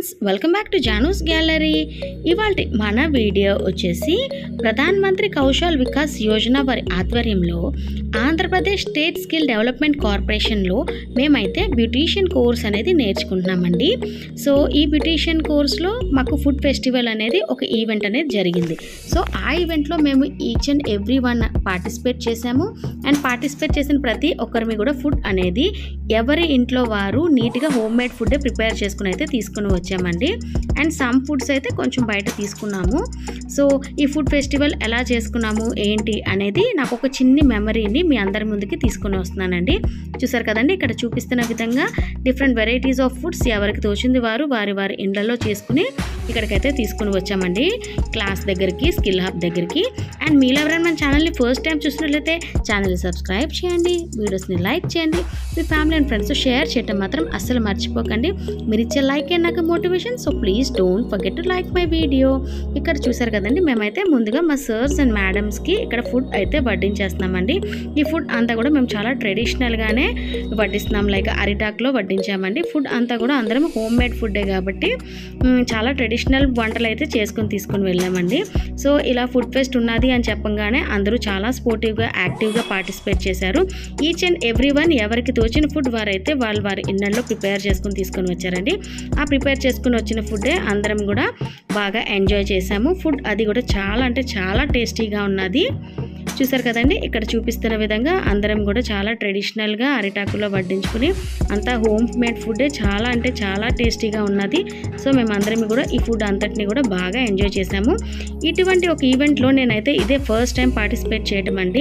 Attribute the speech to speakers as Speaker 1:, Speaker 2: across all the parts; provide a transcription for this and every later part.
Speaker 1: friends welcome back to Janu's gallery ఇవాళ మన video వచ్చేసి ప్రధాన్ మంత్రి కౌశల్ వికాస్ యోజన వారి ఆధ్వర్యంలో ఆంధ్రప్రదేశ్ స్టేట్ స్కిల్ డెవలప్మెంట్ కార్పొరేషన్లో మేమైతే బ్యూటీషియన్ కోర్స్ అనేది నేర్చుకుంటున్నామండి సో ఈ బ్యూటీషియన్ కోర్స్లో మాకు ఫుడ్ ఫెస్టివల్ అనేది ఒక ఈవెంట్ అనేది జరిగింది సో ఆ ఈవెంట్లో మేము each and every one participate చేశాము అండ్ పార్టిసిపేట్ చేసిన ప్రతి ఒక్కరిమి కూడా ఫుడ్ అనేది ఎవరి ఇంట్లో వారు నీట్గా హోమ్ మేడ్ ఫుడ్ ప్రిపేర్ చేసుకుని అయితే తీసుకుని వచ్చామండి అండ్ సమ్ ఫుడ్స్ అయితే కొంచెం బయట తీసుకున్నాము సో ఈ ఫుడ్ ఫెస్టివల్ ఎలా చేసుకున్నాము ఏంటి అనేది నాకు ఒక చిన్ని మెమరీని మీ అందరి ముందుకి తీసుకుని వస్తున్నానండి చూసారు కదండి ఇక్కడ చూపిస్తున్న విధంగా డిఫరెంట్ వెరైటీస్ ఆఫ్ ఫుడ్స్ ఎవరికి తోచింది వారు వారి వారి ఇండ్లలో చేసుకుని ఇక్కడికైతే తీసుకుని వచ్చామండి క్లాస్ దగ్గరికి స్కిల్ హబ్ దగ్గరికి అండ్ మీలో ఎవరైనా మన ఛానల్ని ఫస్ట్ టైం చూసినట్లయితే ఛానల్ని సబ్స్క్రైబ్ చేయండి వీడియోస్ని లైక్ చేయండి మీ ఫ్యామిలీ అండ్ ఫ్రెండ్స్ షేర్ చేయడం మాత్రం అస్సలు మర్చిపోకండి మీరు ఇచ్చే లైక్ నాకు motivation so please don't forget to like my video ఇక్కడ చూసారు కదండి మేమైతే ముందుగా మా సర్స్ అండ్ మేడమ్స్కి ఇక్కడ ఫుడ్ అయితే వడ్డించేస్తున్నామండి ఈ ఫుడ్ అంతా కూడా మేము చాలా ట్రెడిషనల్గానే వడ్డిస్తున్నాం లైక్ అరిటాక్లో వడ్డించామండి ఫుడ్ అంతా కూడా అందరం హోమ్ మేడ్ ఫుడ్డే కాబట్టి మ్, చాలా ట్రెడిషనల్ వంటలు అయితే చేసుకొని తీసుకొని వెళ్ళామండి సో ఇలా ఫుడ్ ఫెస్ట్ ఉన్నది అని చెప్పంగానే అందరూ చాలా స్పోర్టివ్గా యాక్టివ్గా పార్టిసిపేట్ చేశారు ఈచ్ అండ్ ఎవ్రీ వన్ ఎవరికి తోచిన ఫుడ్ వారైతే వాళ్ళు వారి ఇళ్ళల్లో ప్రిపేర్ చేసుకుని తీసుకొని వచ్చారండి ఆ ప్రిపేర్ చేసుకుని వచ్చిన ఫుడ్డే అందరం కూడా బాగా ఎంజాయ్ చేసాము ఫుడ్ అది కూడా చాలా అంటే చాలా టేస్టీగా ఉన్నది చూసారు కదండి ఇక్కడ చూపిస్తున్న విధంగా అందరం కూడా చాలా ట్రెడిషనల్గా అరిటాకులో వడ్డించుకుని అంతా హోమ్ మేడ్ ఫుడ్డే చాలా అంటే చాలా టేస్టీగా ఉన్నది సో మేమందరం కూడా ఈ ఫుడ్ అంతటిని కూడా బాగా ఎంజాయ్ చేసాము ఇటువంటి ఒక ఈవెంట్లో నేనైతే ఇదే ఫస్ట్ టైం పార్టిసిపేట్ చేయడం అండి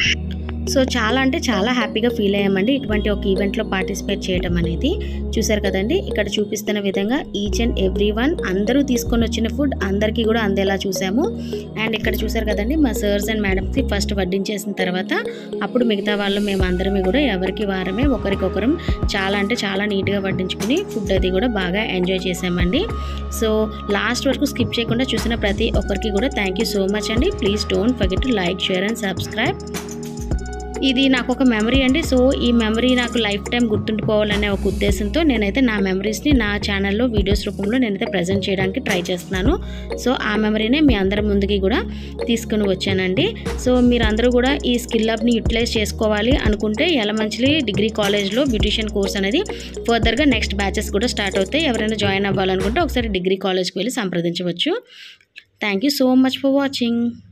Speaker 1: సో చాలా అంటే చాలా హ్యాపీగా ఫీల్ అయ్యామండి ఇటువంటి ఒక ఈవెంట్లో పార్టిసిపేట్ చేయడం అనేది చూసారు కదండి ఇక్కడ చూపిస్తున్న విధంగా ఈచ్ అండ్ ఎవ్రీ వన్ అందరూ తీసుకొని వచ్చిన ఫుడ్ అందరికీ కూడా అందేలా చూసాము అండ్ ఇక్కడ చూసారు కదండి మా సర్స్ అండ్ మేడమ్స్కి ఫస్ట్ వడ్డించేసిన తర్వాత అప్పుడు మిగతా వాళ్ళు మేము అందరమే కూడా ఎవరికి వారమే ఒకరికొకరం చాలా అంటే చాలా నీట్గా వడ్డించుకుని ఫుడ్ అది కూడా బాగా ఎంజాయ్ చేసామండి సో లాస్ట్ వరకు స్కిప్ చేయకుండా చూసిన ప్రతి ఒక్కరికి కూడా థ్యాంక్ యూ సో మచ్ అండి please don't forget to like share and subscribe ఇది నాకు ఒక మెమరీ అండి సో ఈ మెమరీ నాకు లైఫ్ టైం గుర్తుండిపోవాలనే ఒక ఉద్దేశంతో నేనైతే నా మెమరీస్ని నా ఛానల్లో వీడియోస్ రూపంలో నేనైతే ప్రజెంట్ చేయడానికి ట్రై చేస్తున్నాను సో ఆ మెమరీనే మీ అందరి ముందుకి కూడా తీసుకుని వచ్చానండి సో మీరందరూ కూడా ఈ స్కిల్ అప్ని యూటిలైజ్ చేసుకోవాలి అనుకుంటే యలమంచిలి డిగ్రీ కాలేజ్లో బ్యూటిషియన్ కోర్స్ అనేది ఫర్దర్గా నెక్స్ట్ బ్యాచెస్ కూడా స్టార్ట్ అవుతాయి ఎవరైనా జాయిన్ అవ్వాలనుకుంటే ఒకసారి డిగ్రీ కాలేజ్కి వెళ్ళి సంప్రదించవచ్చు thank you so much for watching